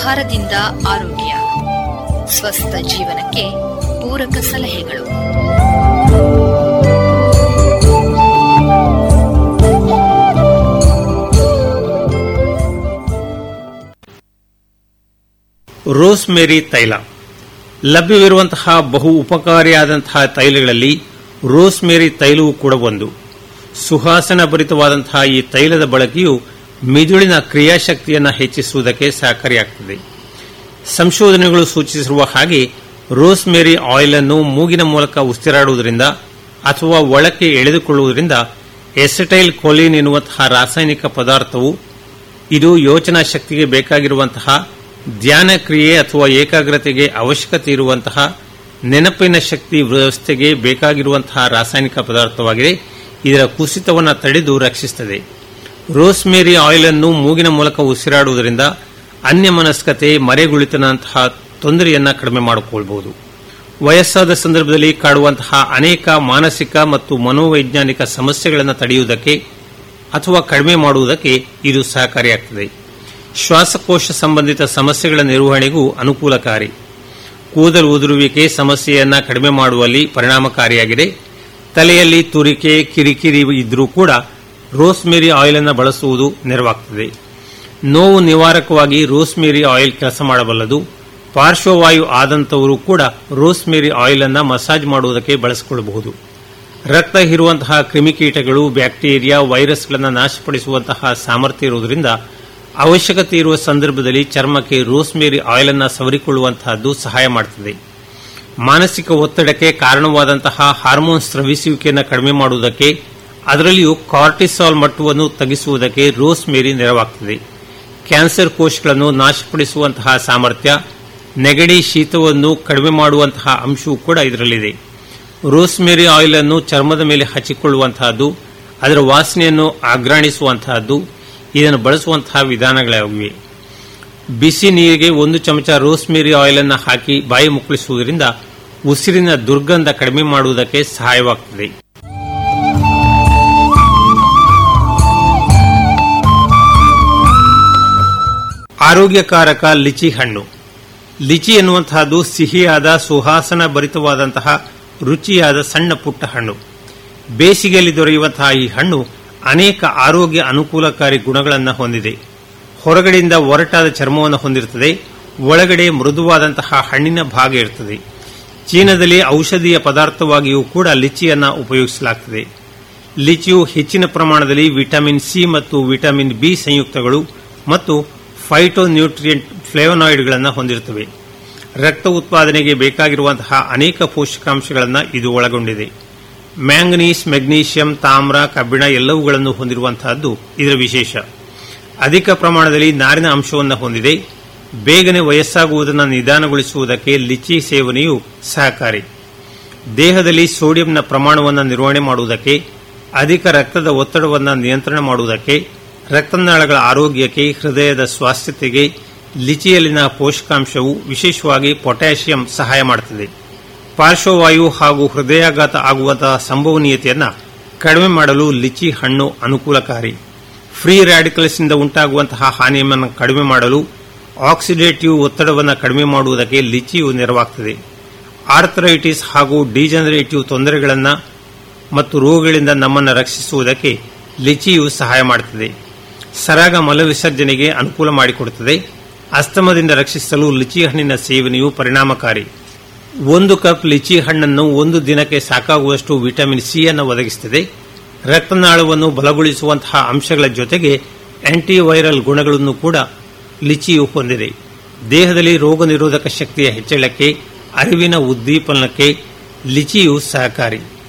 ಆಹಾರದಿಂದ ಆರೋಗ್ಯ ಸ್ವಸ್ಥ ಜೀವನಕ್ಕೆ ಪೂರಕ ಸಲಹೆಗಳು ರೋಸ್ಮೇರಿ ತೈಲ ಲಭ್ಯವಿರುವಂತಹ ಬಹು ಉಪಕಾರಿಯಾದಂತಹ ತೈಲಗಳಲ್ಲಿ ರೋಸ್ಮೇರಿ ತೈಲವೂ ಕೂಡ ಒಂದು ಸುಹಾಸನ ಭರಿತವಾದಂತಹ ಈ ತೈಲದ ಬಳಕೆಯು ಮಿದುಳಿನ ಕ್ರಿಯಾಶಕ್ತಿಯನ್ನು ಹೆಚ್ಚಿಸುವುದಕ್ಕೆ ಸಹಕಾರಿಯಾಗುತ್ತದೆ ಸಂಶೋಧನೆಗಳು ಸೂಚಿಸಿರುವ ಹಾಗೆ ರೋಸ್ಮೇರಿ ಆಯಿಲ್ ಅನ್ನು ಮೂಗಿನ ಮೂಲಕ ಉಸಿರಾಡುವುದರಿಂದ ಅಥವಾ ಒಳಕ್ಕೆ ಎಳೆದುಕೊಳ್ಳುವುದರಿಂದ ಎಸೆಟೈಲ್ ಕೊಲಿನ್ ಎನ್ನುವಂತಹ ರಾಸಾಯನಿಕ ಪದಾರ್ಥವು ಇದು ಯೋಚನಾ ಶಕ್ತಿಗೆ ಬೇಕಾಗಿರುವಂತಹ ಧ್ಯಾನ ಕ್ರಿಯೆ ಅಥವಾ ಏಕಾಗ್ರತೆಗೆ ಅವಶ್ಯಕತೆ ಇರುವಂತಹ ನೆನಪಿನ ಶಕ್ತಿ ವ್ಯವಸ್ಥೆಗೆ ಬೇಕಾಗಿರುವಂತಹ ರಾಸಾಯನಿಕ ಪದಾರ್ಥವಾಗಿದೆ ಇದರ ಕುಸಿತವನ್ನು ತಡೆದು ರಕ್ಷಿಸುತ್ತದೆ ರೋಸ್ಮೇರಿ ಆಯಿಲ್ ಅನ್ನು ಮೂಗಿನ ಮೂಲಕ ಉಸಿರಾಡುವುದರಿಂದ ಅನ್ಯಮನಸ್ಕತೆ ಮರೆಗುಳಿತನಂತಹ ತೊಂದರೆಯನ್ನ ಕಡಿಮೆ ಮಾಡಿಕೊಳ್ಳಬಹುದು ವಯಸ್ಸಾದ ಸಂದರ್ಭದಲ್ಲಿ ಕಾಡುವಂತಹ ಅನೇಕ ಮಾನಸಿಕ ಮತ್ತು ಮನೋವೈಜ್ಞಾನಿಕ ಸಮಸ್ಯೆಗಳನ್ನು ತಡೆಯುವುದಕ್ಕೆ ಅಥವಾ ಕಡಿಮೆ ಮಾಡುವುದಕ್ಕೆ ಇದು ಸಹಕಾರಿಯಾಗುತ್ತದೆ ಶ್ವಾಸಕೋಶ ಸಂಬಂಧಿತ ಸಮಸ್ಯೆಗಳ ನಿರ್ವಹಣೆಗೂ ಅನುಕೂಲಕಾರಿ ಕೂದಲು ಉದುರುವಿಕೆ ಸಮಸ್ಯೆಯನ್ನ ಕಡಿಮೆ ಮಾಡುವಲ್ಲಿ ಪರಿಣಾಮಕಾರಿಯಾಗಿದೆ ತಲೆಯಲ್ಲಿ ತುರಿಕೆ ಕಿರಿಕಿರಿ ಇದ್ರೂ ಕೂಡ ರೋಸ್ಮೇರಿ ಆಯಿಲ್ ಅನ್ನು ಬಳಸುವುದು ನೆರವಾಗುತ್ತದೆ ನೋವು ನಿವಾರಕವಾಗಿ ರೋಸ್ಮೇರಿ ಆಯಿಲ್ ಕೆಲಸ ಮಾಡಬಲ್ಲದು ಪಾರ್ಶ್ವವಾಯು ಆದಂತವರು ಕೂಡ ರೋಸ್ಮೇರಿ ಆಯಿಲ್ ಅನ್ನು ಮಸಾಜ್ ಮಾಡುವುದಕ್ಕೆ ಬಳಸಿಕೊಳ್ಳಬಹುದು ರಕ್ತ ಹೀರುವಂತಹ ಕ್ರಿಮಿಕೀಟಗಳು ಬ್ಯಾಕ್ಟೀರಿಯಾ ವೈರಸ್ಗಳನ್ನು ನಾಶಪಡಿಸುವಂತಹ ಸಾಮರ್ಥ್ಯ ಇರುವುದರಿಂದ ಅವಶ್ಯಕತೆ ಇರುವ ಸಂದರ್ಭದಲ್ಲಿ ಚರ್ಮಕ್ಕೆ ರೋಸ್ಮೇರಿ ಆಯಿಲ್ ಅನ್ನು ಸವರಿಕೊಳ್ಳುವಂತಹದ್ದು ಸಹಾಯ ಮಾಡುತ್ತದೆ ಮಾನಸಿಕ ಒತ್ತಡಕ್ಕೆ ಕಾರಣವಾದಂತಹ ಹಾರ್ಮೋನ್ ಸ್ರವಿಸುವಿಕೆಯನ್ನು ಕಡಿಮೆ ಮಾಡುವುದಕ್ಕೆ ಅದರಲ್ಲಿಯೂ ಕಾರ್ಟಿಸಾಲ್ ಮಟ್ಟವನ್ನು ತಗ್ಗಿಸುವುದಕ್ಕೆ ರೋಸ್ಮೇರಿ ನೆರವಾಗುತ್ತದೆ ಕ್ಯಾನ್ಸರ್ ಕೋಶಗಳನ್ನು ನಾಶಪಡಿಸುವಂತಹ ಸಾಮರ್ಥ್ಯ ನೆಗಡಿ ಶೀತವನ್ನು ಕಡಿಮೆ ಮಾಡುವಂತಹ ಅಂಶವೂ ಕೂಡ ಇದರಲ್ಲಿದೆ ರೋಸ್ಮೇರಿ ಆಯಿಲ್ ಅನ್ನು ಚರ್ಮದ ಮೇಲೆ ಹಚ್ಚಿಕೊಳ್ಳುವಂತಹದ್ದು ಅದರ ವಾಸನೆಯನ್ನು ಆಘ್ರಾಣಿಸುವಂತಹದ್ದು ಇದನ್ನು ಬಳಸುವಂತಹ ವಿಧಾನಗಳಾಗಿವೆ ಬಿಸಿ ನೀರಿಗೆ ಒಂದು ಚಮಚ ರೋಸ್ಮೇರಿ ಆಯಿಲ್ ಅನ್ನು ಹಾಕಿ ಬಾಯಿ ಮುಕ್ಕಳಿಸುವುದರಿಂದ ಉಸಿರಿನ ದುರ್ಗಂಧ ಕಡಿಮೆ ಮಾಡುವುದಕ್ಕೆ ಸಹಾಯವಾಗುತ್ತದೆ ಆರೋಗ್ಯಕಾರಕ ಲಿಚಿ ಹಣ್ಣು ಲಿಚಿ ಎನ್ನುವಂತಹದ್ದು ಸಿಹಿಯಾದ ಸುಹಾಸನ ಭರಿತವಾದಂತಹ ರುಚಿಯಾದ ಸಣ್ಣ ಪುಟ್ಟ ಹಣ್ಣು ಬೇಸಿಗೆಯಲ್ಲಿ ದೊರೆಯುವಂತಹ ಈ ಹಣ್ಣು ಅನೇಕ ಆರೋಗ್ಯ ಅನುಕೂಲಕಾರಿ ಗುಣಗಳನ್ನು ಹೊಂದಿದೆ ಹೊರಗಡೆಯಿಂದ ಒರಟಾದ ಚರ್ಮವನ್ನು ಹೊಂದಿರುತ್ತದೆ ಒಳಗಡೆ ಮೃದುವಾದಂತಹ ಹಣ್ಣಿನ ಭಾಗ ಇರುತ್ತದೆ ಚೀನಾದಲ್ಲಿ ಔಷಧೀಯ ಪದಾರ್ಥವಾಗಿಯೂ ಕೂಡ ಲಿಚಿಯನ್ನು ಉಪಯೋಗಿಸಲಾಗುತ್ತದೆ ಲಿಚಿಯು ಹೆಚ್ಚಿನ ಪ್ರಮಾಣದಲ್ಲಿ ವಿಟಮಿನ್ ಸಿ ಮತ್ತು ವಿಟಮಿನ್ ಬಿ ಸಂಯುಕ್ತಗಳು ಮತ್ತು ಫೈಟೋನ್ಯೂಟ್ರಿಯೆಂಟ್ ಫ್ಲೇವನಾಯ್ಡ್ಗಳನ್ನು ಹೊಂದಿರುತ್ತವೆ ರಕ್ತ ಉತ್ಪಾದನೆಗೆ ಬೇಕಾಗಿರುವಂತಹ ಅನೇಕ ಪೋಷಕಾಂಶಗಳನ್ನು ಇದು ಒಳಗೊಂಡಿದೆ ಮ್ಯಾಂಗನೀಸ್ ಮೆಗ್ನೀಷಿಯಂ ತಾಮ್ರ ಕಬ್ಬಿಣ ಎಲ್ಲವುಗಳನ್ನು ಹೊಂದಿರುವಂತಹದ್ದು ಇದರ ವಿಶೇಷ ಅಧಿಕ ಪ್ರಮಾಣದಲ್ಲಿ ನಾರಿನ ಅಂಶವನ್ನು ಹೊಂದಿದೆ ಬೇಗನೆ ವಯಸ್ಸಾಗುವುದನ್ನು ನಿಧಾನಗೊಳಿಸುವುದಕ್ಕೆ ಲಿಚಿ ಸೇವನೆಯು ಸಹಕಾರಿ ದೇಹದಲ್ಲಿ ಸೋಡಿಯಂನ ಪ್ರಮಾಣವನ್ನು ನಿರ್ವಹಣೆ ಮಾಡುವುದಕ್ಕೆ ಅಧಿಕ ರಕ್ತದ ಒತ್ತಡವನ್ನು ನಿಯಂತ್ರಣ ಮಾಡುವುದಕ್ಕೆ ರಕ್ತನಾಳಗಳ ಆರೋಗ್ಯಕ್ಕೆ ಹೃದಯದ ಸ್ವಾಸ್ಥ್ಯತೆಗೆ ಲಿಚಿಯಲ್ಲಿನ ಪೋಷಕಾಂಶವು ವಿಶೇಷವಾಗಿ ಪೊಟ್ಯಾಷಿಯಂ ಸಹಾಯ ಮಾಡುತ್ತದೆ ಪಾರ್ಶ್ವವಾಯು ಹಾಗೂ ಹೃದಯಾಘಾತ ಆಗುವಂತಹ ಸಂಭವನೀಯತೆಯನ್ನು ಕಡಿಮೆ ಮಾಡಲು ಲಿಚಿ ಹಣ್ಣು ಅನುಕೂಲಕಾರಿ ಫ್ರೀ ರ್ಯಾಡಿಕಲ್ಸ್ ಇಂದ ಉಂಟಾಗುವಂತಹ ಹಾನಿಯನ್ನು ಕಡಿಮೆ ಮಾಡಲು ಆಕ್ಸಿಡೇಟಿವ್ ಒತ್ತಡವನ್ನು ಕಡಿಮೆ ಮಾಡುವುದಕ್ಕೆ ಲಿಚಿಯು ನೆರವಾಗುತ್ತದೆ ಆರ್ಥರೈಟಿಸ್ ಹಾಗೂ ಡಿಜನರೇಟಿವ್ ತೊಂದರೆಗಳನ್ನು ಮತ್ತು ರೋಗಗಳಿಂದ ನಮ್ಮನ್ನು ರಕ್ಷಿಸುವುದಕ್ಕೆ ಲಿಚಿಯು ಸಹಾಯ ಮಾಡುತ್ತದೆ ಸರಾಗ ಮಲವಿಸರ್ಜನೆಗೆ ಅನುಕೂಲ ಮಾಡಿಕೊಡುತ್ತದೆ ಅಸ್ತಮದಿಂದ ರಕ್ಷಿಸಲು ಲಿಚಿ ಹಣ್ಣಿನ ಸೇವನೆಯು ಪರಿಣಾಮಕಾರಿ ಒಂದು ಕಪ್ ಲಿಚಿ ಹಣ್ಣನ್ನು ಒಂದು ದಿನಕ್ಕೆ ಸಾಕಾಗುವಷ್ಟು ವಿಟಮಿನ್ ಸಿ ಅನ್ನು ಒದಗಿಸುತ್ತದೆ ರಕ್ತನಾಳವನ್ನು ಬಲಗೊಳಿಸುವಂತಹ ಅಂಶಗಳ ಜೊತೆಗೆ ಆಂಟಿವೈರಲ್ ಗುಣಗಳನ್ನು ಕೂಡ ಲಿಚಿಯು ಹೊಂದಿದೆ ದೇಹದಲ್ಲಿ ರೋಗ ನಿರೋಧಕ ಶಕ್ತಿಯ ಹೆಚ್ಚಳಕ್ಕೆ ಅರಿವಿನ ಉದ್ದೀಪನಕ್ಕೆ ಲಿಚಿಯು ಸಹಕಾರಿ